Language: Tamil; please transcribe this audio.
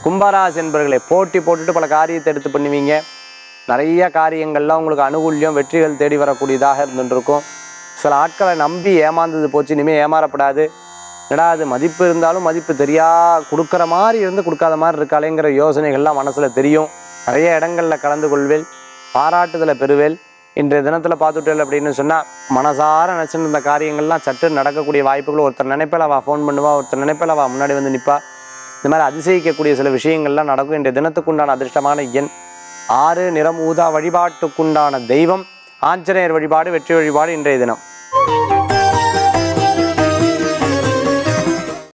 கும்பராசி என்பர்களை போட்டி போட்டுட்டு பல காரியத்தை எடுத்து பண்ணுவீங்க நிறைய காரியங்கள்லாம் உங்களுக்கு அனுகூல்யம் வெற்றிகள் தேடி வரக்கூடியதாக இருந்துட்டு இருக்கும் சில ஆட்களை நம்பி ஏமாந்தது போச்சு இனிமேல் ஏமாறப்படாது என்னடா அது மதிப்பு இருந்தாலும் மதிப்பு தெரியா கொடுக்குற மாதிரி இருந்து கொடுக்காத மாதிரி இருக்காளேங்கிற யோசனைகள்லாம் மனசில் தெரியும் நிறைய இடங்களில் கலந்து கொள்வேல் பாராட்டுதலை பெறுவேல் இன்றைய தினத்தில் பார்த்துட்டேன் அப்படின்னு சொன்னால் மனசார நினச்சிட்டு இருந்த காரியங்கள்லாம் சட்டு நடக்கக்கூடிய வாய்ப்புகள் ஒருத்தர் நினைப்பில் அவள் ஃபோன் பண்ணுவா ஒருத்தர் நினைப்பில் அவள் முன்னாடி வந்து நிற்பா இந்த மாதிரி அதிசயிக்கக்கூடிய சில விஷயங்கள்லாம் நடக்கும் இன்றைய தினத்துக்குண்டான அதிர்ஷ்டமான எண் ஆறு நிறம் ஊதா வழிபாட்டுக்குண்டான தெய்வம் ஆஞ்சநேயர் வழிபாடு வெற்றி வழிபாடு இன்றைய தினம்